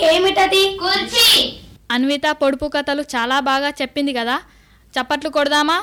ఏమిటది కుర్చీ అన్విత పొడుపు కథలు చాలా బాగా చెప్పింది కదా చప్పట్లు కొడదామా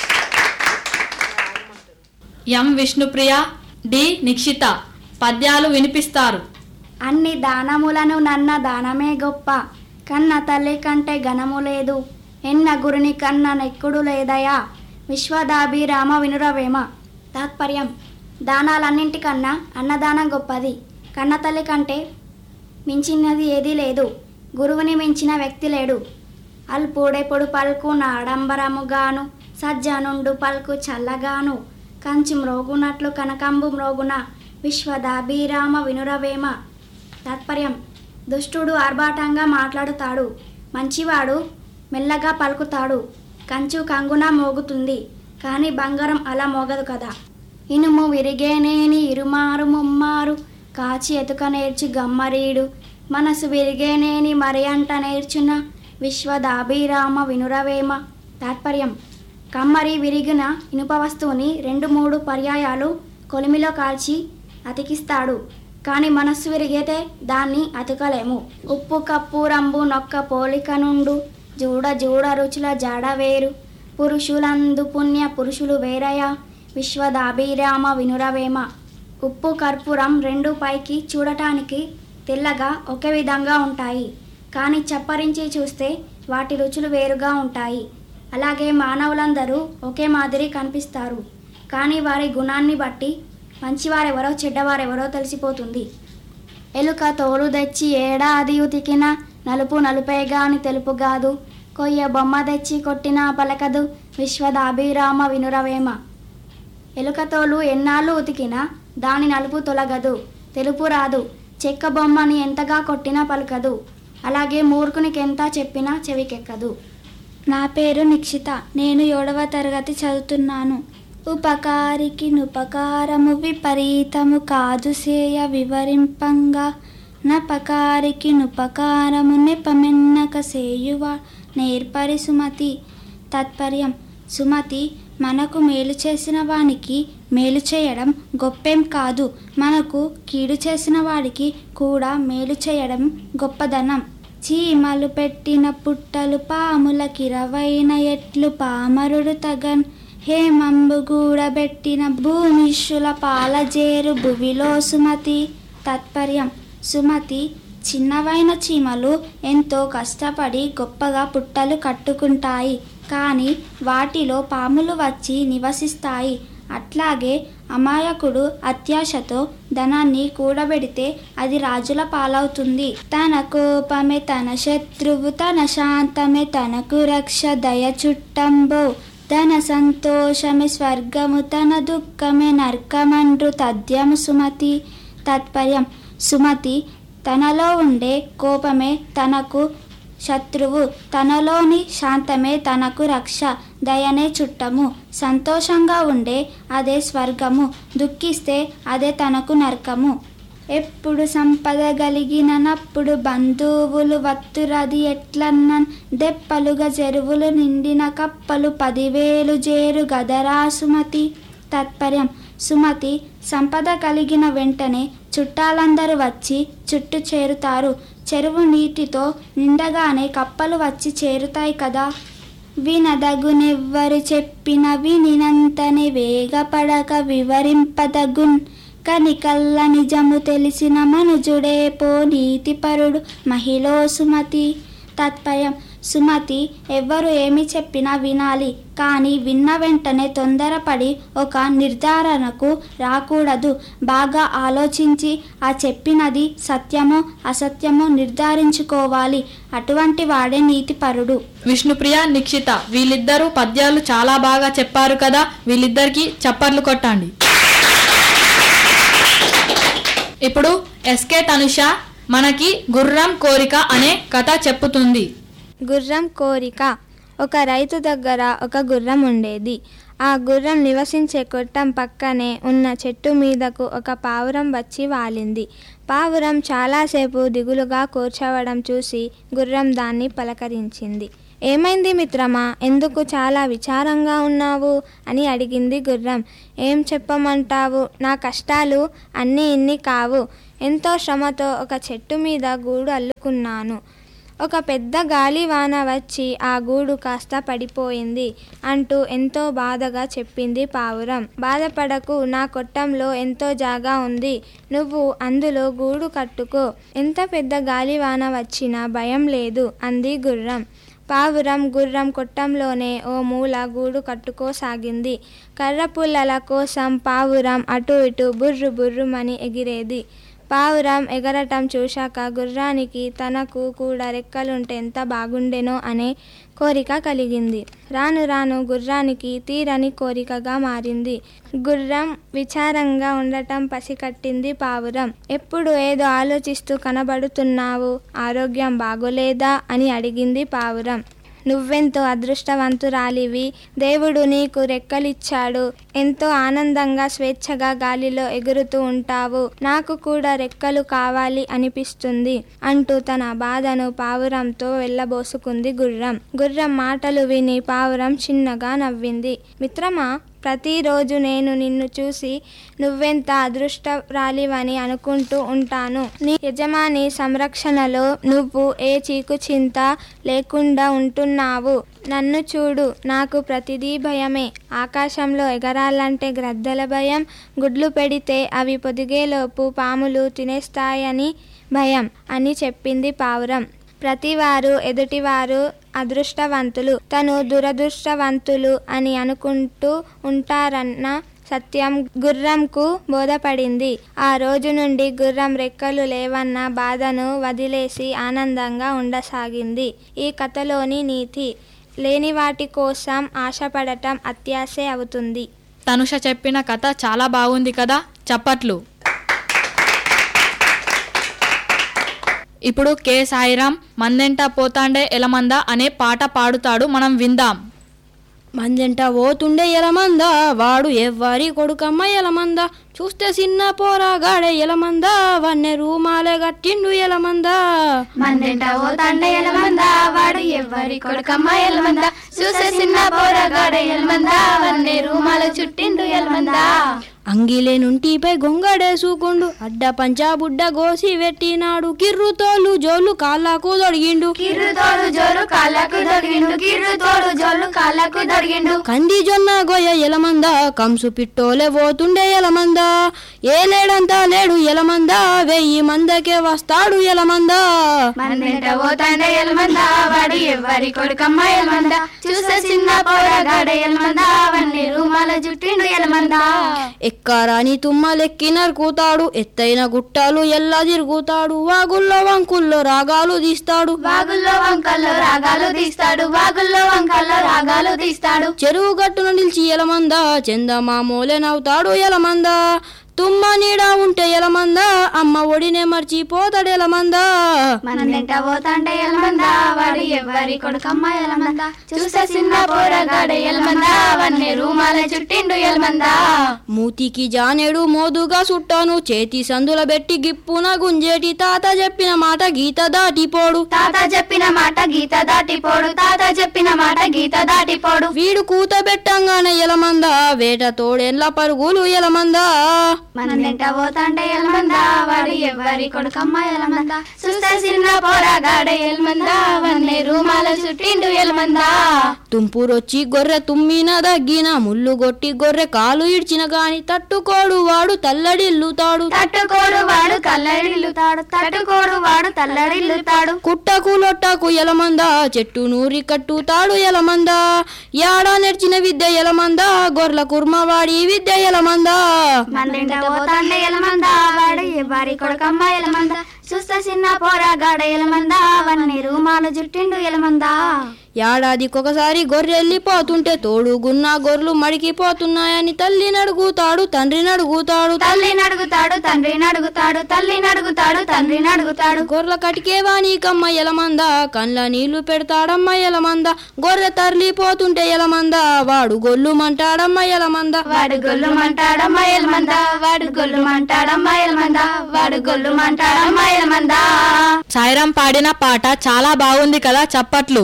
ఎం విష్ణుప్రియ డి నిక్షిత పద్యాలు వినిపిస్తారు అన్ని దానములను నన్న దానమే గొప్ప కన్న తల్లి కంటే ఘనము లేదు ఎన్న గురుని కన్న నెక్కుడు లేదయా విశ్వదాభిరామ వినురవేమ తాత్పర్యం దానాలన్నింటికన్నా అన్నదానం గొప్పది కన్న తల్లి కంటే మించినది ఏదీ లేదు గురువుని మించిన వ్యక్తి లేడు అల్పుడెప్పుడు పలుకు నాడంబరముగాను సజ్జనుండు పలుకు చల్లగాను కంచి మ్రోగునట్లు కనకంబు మ్రోగున విశ్వదాభిరామ వినురవేమ తాత్పర్యం దుష్టుడు ఆర్భాటంగా మాట్లాడుతాడు మంచివాడు మెల్లగా పలుకుతాడు కంచు కంగున మోగుతుంది కానీ బంగారం అలా మోగదు కదా ఇనుము విరిగేనేని ఇరుమారు ముమ్మారు కాచి ఎతుక నేర్చి గమ్మరీడు మనసు విరిగేనేని మరి అంట నేర్చున విశ్వదాభిరామ వినురవేమ తాత్పర్యం కమ్మరి విరిగిన ఇనుప వస్తువుని రెండు మూడు పర్యాయాలు కొలిమిలో కాల్చి అతికిస్తాడు కానీ మనస్సు విరిగితే దాన్ని అతకలేము ఉప్పు కప్పు రంబు నొక్క పోలిక నుండు జూడ జూడ రుచుల జాడ వేరు పురుషులందు పుణ్య పురుషులు వేరయ విశ్వదాభిరామ వినురవేమ ఉప్పు కర్పూరం రెండు పైకి చూడటానికి తెల్లగా ఒకే విధంగా ఉంటాయి కానీ చప్పరించి చూస్తే వాటి రుచులు వేరుగా ఉంటాయి అలాగే మానవులందరూ ఒకే మాదిరి కనిపిస్తారు కానీ వారి గుణాన్ని బట్టి మంచివారెవరో చెడ్డవారెవరో తెలిసిపోతుంది ఎలుక తోలు తెచ్చి ఏడాది ఉతికిన నలుపు నలుపే గాని తెలుపు కాదు కొయ్య బొమ్మ తెచ్చి కొట్టినా పలకదు విశ్వదాభిరామ వినురవేమ ఎలుక తోలు ఎన్నాళ్ళు ఉతికినా దాని నలుపు తొలగదు తెలుపు రాదు చెక్క బొమ్మని ఎంతగా కొట్టినా పలకదు అలాగే మూర్ఖునికి ఎంత చెప్పినా చెవికెక్కదు నా పేరు నిక్షిత నేను ఏడవ తరగతి చదువుతున్నాను ఉపకారికి నుపకారము విపరీతము కాదు సేయ వివరింపంగా నపకారికి నుపకారము నెపమెన్నక సేయువా నేర్పరి సుమతి తత్పర్యం సుమతి మనకు మేలు చేసిన వానికి మేలు చేయడం గొప్పేం కాదు మనకు కీడు చేసిన వాడికి కూడా మేలు చేయడం గొప్పదనం చీమలు పెట్టిన పుట్టలు పాముల కిరవైన ఎట్లు పామరుడు తగన్ హేమంబు గూడబెట్టిన భూమిష్యుల పాలజేరు భువిలో సుమతి తాత్పర్యం సుమతి చిన్నవైన చీమలు ఎంతో కష్టపడి గొప్పగా పుట్టలు కట్టుకుంటాయి కానీ వాటిలో పాములు వచ్చి నివసిస్తాయి అట్లాగే అమాయకుడు అత్యాశతో ధనాన్ని కూడబెడితే అది రాజుల పాలవుతుంది తన కోపమే తన శత్రువు తన శాంతమే తనకు రక్ష దయ చుట్టంబో తన సంతోషమే స్వర్గము తన దుఃఖమే నర్కమండ్రు తద్యము సుమతి తాత్పర్యం సుమతి తనలో ఉండే కోపమే తనకు శత్రువు తనలోని శాంతమే తనకు రక్ష దయనే చుట్టము సంతోషంగా ఉండే అదే స్వర్గము దుఃఖిస్తే అదే తనకు నరకము ఎప్పుడు సంపద కలిగినప్పుడు బంధువులు వత్తురది ఎట్లన్నన్ దెప్పలుగా చెరువులు నిండిన కప్పలు పదివేలు జేరు గదరా సుమతి తాత్పర్యం సుమతి సంపద కలిగిన వెంటనే చుట్టాలందరూ వచ్చి చుట్టూ చేరుతారు చెరువు నీటితో నిండగానే కప్పలు వచ్చి చేరుతాయి కదా వినదగునెవ్వరు చెప్పిన వినినంతనే వేగపడక వివరింపదగున్ కనికల్ల నిజము తెలిసిన మనుజుడే పో నీతిపరుడు మహిళో సుమతి తాత్పర్యం సుమతి ఎవ్వరు ఏమి చెప్పినా వినాలి కానీ విన్న వెంటనే తొందరపడి ఒక నిర్ధారణకు రాకూడదు బాగా ఆలోచించి ఆ చెప్పినది సత్యమో అసత్యమో నిర్ధారించుకోవాలి అటువంటి వాడే నీతిపరుడు విష్ణుప్రియ నిక్షిత వీళ్ళిద్దరూ పద్యాలు చాలా బాగా చెప్పారు కదా వీళ్ళిద్దరికి చప్పర్లు కొట్టండి ఇప్పుడు ఎస్కే తనుష మనకి గుర్రం కోరిక అనే కథ చెప్పుతుంది గుర్రం కోరిక ఒక రైతు దగ్గర ఒక గుర్రం ఉండేది ఆ గుర్రం నివసించే కొట్టం పక్కనే ఉన్న చెట్టు మీదకు ఒక పావురం వచ్చి వాలింది పావురం చాలాసేపు దిగులుగా కూర్చోవడం చూసి గుర్రం దాన్ని పలకరించింది ఏమైంది మిత్రమా ఎందుకు చాలా విచారంగా ఉన్నావు అని అడిగింది గుర్రం ఏం చెప్పమంటావు నా కష్టాలు అన్నీ ఇన్ని కావు ఎంతో శ్రమతో ఒక చెట్టు మీద గూడు అల్లుకున్నాను ఒక పెద్ద గాలివాన వచ్చి ఆ గూడు కాస్త పడిపోయింది అంటూ ఎంతో బాధగా చెప్పింది పావురం బాధపడకు నా కొట్టంలో ఎంతో జాగా ఉంది నువ్వు అందులో గూడు కట్టుకో ఎంత పెద్ద గాలివాన వచ్చినా భయం లేదు అంది గుర్రం పావురం గుర్రం కొట్టంలోనే ఓ మూల గూడు కట్టుకోసాగింది కర్ర పుల్లల కోసం పావురం అటు ఇటు బుర్రు బుర్రుమని ఎగిరేది పావురం ఎగరటం చూశాక గుర్రానికి తనకు కూడా రెక్కలుంటే ఎంత బాగుండెనో అనే కోరిక కలిగింది రాను రాను గుర్రానికి తీరని కోరికగా మారింది గుర్రం విచారంగా ఉండటం పసికట్టింది పావురం ఎప్పుడు ఏదో ఆలోచిస్తూ కనబడుతున్నావు ఆరోగ్యం బాగోలేదా అని అడిగింది పావురం నువ్వెంతో అదృష్టవంతురాలివి దేవుడు నీకు రెక్కలిచ్చాడు ఎంతో ఆనందంగా స్వేచ్ఛగా గాలిలో ఎగురుతూ ఉంటావు నాకు కూడా రెక్కలు కావాలి అనిపిస్తుంది అంటూ తన బాధను పావురంతో వెళ్ళబోసుకుంది గుర్రం గుర్రం మాటలు విని పావురం చిన్నగా నవ్వింది మిత్రమా ప్రతిరోజు నేను నిన్ను చూసి నువ్వెంత అదృష్టరాలివని అనుకుంటూ ఉంటాను నీ యజమాని సంరక్షణలో నువ్వు ఏ చీకు చింత లేకుండా ఉంటున్నావు నన్ను చూడు నాకు ప్రతిదీ భయమే ఆకాశంలో ఎగరాలంటే గ్రద్దల భయం గుడ్లు పెడితే అవి పొదిగేలోపు పాములు తినేస్తాయని భయం అని చెప్పింది పావురం ప్రతివారు ఎదుటివారు అదృష్టవంతులు తను దురదృష్టవంతులు అని అనుకుంటూ ఉంటారన్న సత్యం గుర్రంకు బోధపడింది ఆ రోజు నుండి గుర్రం రెక్కలు లేవన్న బాధను వదిలేసి ఆనందంగా ఉండసాగింది ఈ కథలోని నీతి లేని వాటి కోసం ఆశపడటం అత్యాశే అవుతుంది తనుష చెప్పిన కథ చాలా బాగుంది కదా చప్పట్లు ఇప్పుడు కె సాయిరాం మందెంట పోతాండే ఎలమంద అనే పాట పాడుతాడు మనం విందాం మందెంట పోతుండే ఎలమంద వాడు ఎవ్వరి కొడుకమ్మ ఎలమంద చూస్తే చిన్న పోరాగాడే ఎలమంద వన్నె రూమాలే గట్టిండు ఎలమంద మందెంట పోతాండ ఎలమంద వాడు ఎవ్వరి కొడుకమ్మ ఎలమంద చూసే చిన్న పోరగాడ ఎలమంద వన్నే రూమాల చుట్టిండు ఎలమంద అంగిలే నుంటిపై గొంగడేసుకుండు అడ్డ పంచా బుడ్డ గోసి పెట్టినాడు కిర్రు తోలు జోలు కాళ్ళకు దొడిగిండు కిర్రు తోడు జోలు కాళ్ళకు దొరికిండు కిర్రు తోడు జోలు కాళ్ళకు దొరికిండు కంది జొన్న గొయ్య ఎలమంద కంసు పిట్టోలే పోతుండే ఎలమంద ఏలేడంతా లేడు ఎలమంద వెయ్యి మందకే వస్తాడు ఎలమంద మందెంట పోతాండ ఎలమంద వాడు ఎవ్వరి కొడుకమ్మ ఎలమంద చూసే చిన్న పోరగాడ ఎలమంద వన్నే రూమాల చుట్టిండు ఎలమంద ఎక్కరాని తుమ్మలెక్కి నరుకుతాడు ఎత్తైన గుట్టాలు ఎల్లా తిరుగుతాడు వాగుల్లో వంకుల్లో రాగాలు తీస్తాడు వాగుల్లో వంకల్లో రాగాలు తీస్తాడు వాగుల్లో వంకల్లో రాగాలు తీస్తాడు చెరువు గట్టున నిలిచి ఎలమంద చందమామూలే నవ్వుతాడు ఎలమంద తుమ్మ నీడ ఉంటే ఎలమంద అమ్మ ఒడినే మర్చిపోతాడు ఎలమంద మందెంట పోతాండే ఎలమంద వాడు ఎవ్వరి కొడుకమ్మ ఎలమంద చూసే చిన్న పోరగాడ ఎలమంద వన్నే రూమాల చుట్టిండు ఎలమంద మూతికి జానేడు మోదుగా సుట్టాను చేతి సందుల పెట్టి గిప్పున గుంజేటి తాత చెప్పిన మాట గీత దాటిపోడు తాత చెప్పిన మాట గీత దాటిపోడు తాత చెప్పిన మాట గీత దాటిపోడు వీడు కూత పెట్టంగానే ఎలమంద వేట తోడేండ్ల పరుగులు ఎలమంద మందెంట పోతాండే ఎలమంద వాడు ఎవ్వరి కొడుకమ్మ ఎలమంద చూసే చిన్న పోరగాడ ఎలమంద వన్నే రూమాల చుట్టిండు ఎలమంద తుంపురొచ్చి గొర్రె తుమ్మిన దగ్గిన ముళ్ళు కొట్టి గొర్రె కాలు ఇడ్చిన గాని తట్టుకోడు వాడు తల్లడిల్లుతాడు తట్టుకోడు వాడు కల్లడిల్లుతాడు తట్టుకోడు వాడు తల్లడిల్లుతాడు కుట్టకు లొట్టకు ఎలమంద చెట్టు నూరి కట్టుతాడు ఎలమంద యాడా నెర్చిన విద్య ఎలమంద గొర్రెల కుర్మవాడి విద్య ఎలమంద మందెంట పోతాండే ఎలమంద వాడు ఎవ్వరి కొడుకమ్మ ఎలమంద చూస్తే చిన్న పోరగాడ ఎలమంద వన్ని రూమాలు జుట్టిండు ఎలమంద ఏడాదికొకసారి గొర్రెళ్ళిపోతుంటే తోడుగున్న గొర్రెలు మడికిపోతున్నాయని తల్లిని అడుగుతాడు తండ్రిని అడుగుతాడు తల్లిని అడుగుతాడు తండ్రిని అడుగుతాడు తల్లిని అడుగుతాడు తండ్రిని అడుగుతాడు గొర్రెల కటికేవా నీకమ్మ ఎలమంద కండ్ల నీళ్లు పెడతాడమ్మ ఎలమంద గొర్రె తరలిపోతుంటే ఎలమంద వాడు గొల్లు మంటాడమ్మ ఎలమంద వాడు గొల్లు మంటాడమ్మ ఎలమంద వాడు గొల్లు మంటాడమ్మ ఎలమంద వాడు గొల్లు మంటాడమ్మ ఎలమంద సాయిరాం పాడిన పాట చాలా బాగుంది కదా చప్పట్లు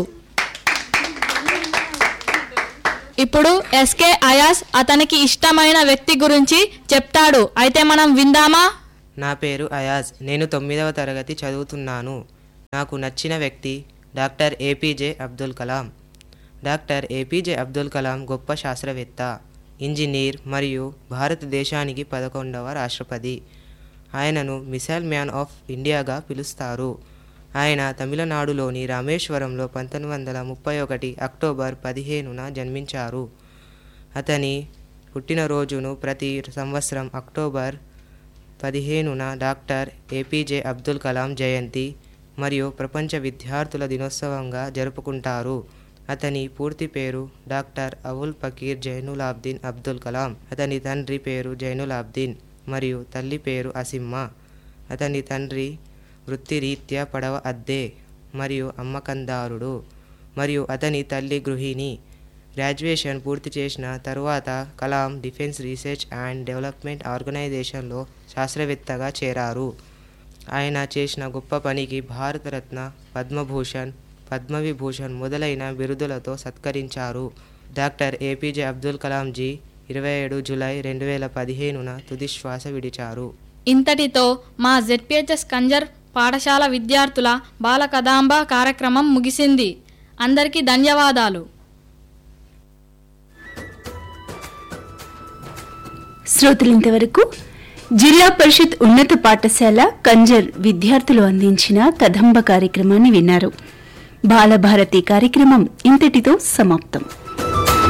ఇప్పుడు ఎస్కే అయాస్ అతనికి ఇష్టమైన వ్యక్తి గురించి చెప్తాడు అయితే మనం విందామా నా పేరు అయాజ్ నేను తొమ్మిదవ తరగతి చదువుతున్నాను నాకు నచ్చిన వ్యక్తి doctor APJ Abdul Kalam doctor APJ Abdul Kalam గొప్ప శాస్త్రవేత్త ఇంజనీర్ మరియు భారతదేశానికి పదకొండవ రాష్ట్రపతి ఆయనను మిసైల్ మ్యాన్ ఆఫ్ ఇండియాగా పిలుస్తారు ఆయన తమిళనాడులోని రామేశ్వరంలో పంతొమ్మిది వందల ముప్పై ఒకటి అక్టోబర్ పదిహేనున జన్మించారు అతని పుట్టినరోజును ప్రతి సంవత్సరం అక్టోబర్ పదిహేనున డాక్టర్ ఏపీజే అబ్దుల్ కలాం జయంతి మరియు ప్రపంచ విద్యార్థుల దినోత్సవంగా జరుపుకుంటారు అతని పూర్తి పేరు డాక్టర్ అవుల్ ఫకీర్ జైనులాబ్దీన్ అబ్దుల్ కలాం అతని తండ్రి పేరు జైనులాబ్దీన్ మరియు తల్లి పేరు అసిమ్మ అతని తండ్రి వృత్తిరీత్యా పడవ అద్దె మరియు అమ్మకందారుడు మరియు అతని తల్లి గృహిణి గ్రాడ్యుయేషన్ పూర్తి చేసిన తరువాత Kalam defence research and development ఆర్గనైజేషన్లో శాస్త్రవేత్తగా చేరారు ఆయన చేసిన గొప్ప పనికి భారతరత్న పద్మభూషణ్ పద్మవిభూషణ్ మొదలైన బిరుదులతో సత్కరించారు డాక్టర్ ఏపీజే అబ్దుల్ కలాంజీ ఇరవై ఏడు జూలై రెండు వేల పదిహేనున తుది శ్వాస విడిచారు ఇంతటితో మా జెడ్పిహెచ్ఎస్ కంజర్ పాఠశాల విద్యార్థుల బాల కదాంబ కార్యక్రమం ముగిసింది అందరికీ ధన్యవాదాలు శ్రోతలు ఇంతవరకు జిల్లా పరిషత్ ఉన్నత పాఠశాల కంజర్ విద్యార్థులు అందించిన కదంబ కార్యక్రమాన్ని విన్నారు బాలభారతి కార్యక్రమం ఇంతటితో సమాప్తం